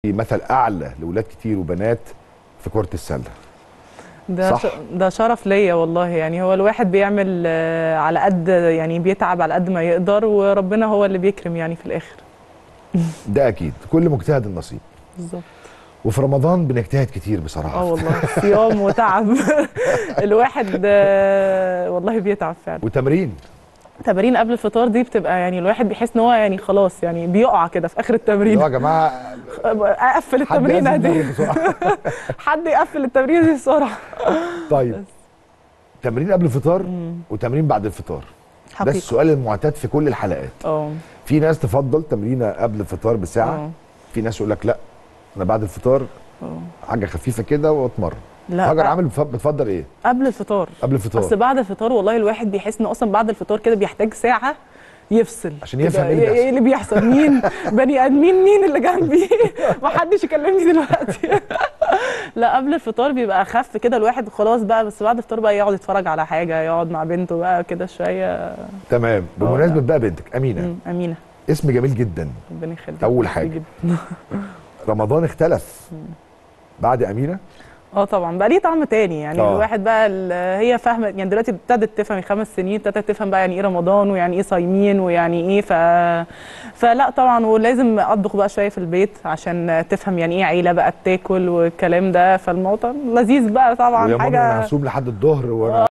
مثل اعلى لاولاد كتير وبنات في كره السله ده صح. ش... ده شرف ليا والله يعني هو الواحد بيعمل آه، على قد يعني بيتعب على قد ما يقدر وربنا هو اللي بيكرم يعني في الاخر ده اكيد كل مجتهد النصيب بالظبط وفي رمضان بنجتهد كتير اه بصراحه والله صيام وتعب الواحد آه، والله بيتعب فعلا وتمرين تمارين قبل الفطار دي بتبقى يعني الواحد بيحس ان هو يعني خلاص يعني بيقع كده في اخر اللي التمرين هو يا جماعه اقفل حد التمرينه لازم دي يدرب بسرعه حد يقفل التمرينه دي بسرعه طيب تمرين قبل الفطار وتمرين بعد الفطار ده حقيقي السؤال المعتاد في كل الحلقات اه في ناس تفضل تمرينه قبل الفطار بساعه اه في ناس يقول لك لا انا بعد الفطار اه حاجه خفيفه كده واتمرن لا هاجر عامل بتف- بتفضل ايه قبل الفطار قبل اصل الفطار بعد الفطار والله الواحد بيحس انه اصلا بعد الفطار كده بيحتاج ساعه يفصل عشان يفهم كده إيه اللي ايه اللي بيحصل مين بني ادمين مين اللي جنبي ما حدش يكلمني دلوقتي لا قبل الفطار بيبقى اخف كده الواحد خلاص بقى بس بعد الفطار بقى يقعد يتفرج على حاجه يقعد مع بنته بقى كده شويه تمام بمناسبه بقى بنتك امينه مم، امينه اسم جميل جدا ربنا يخليك أول ميرسي حاجة. جدا. رمضان اختلف بعد امينه اه طبعا بقى ليه طعم تاني يعني آه. الواحد بقى ال- هي فاهمه يعني دلوقتي ابتدت تفهم خمس سنين ابتدت تفهم بقى يعني ايه رمضان ويعني ايه صايمين ويعني ايه ف فلا طبعا ولازم اطبخ بقى شويه في البيت عشان تفهم يعني ايه عيله بقى بتاكل والكلام ده فالموضوع لذيذ بقى طبعا ويا ماما حاجه انا هصوم لحد الظهر وانا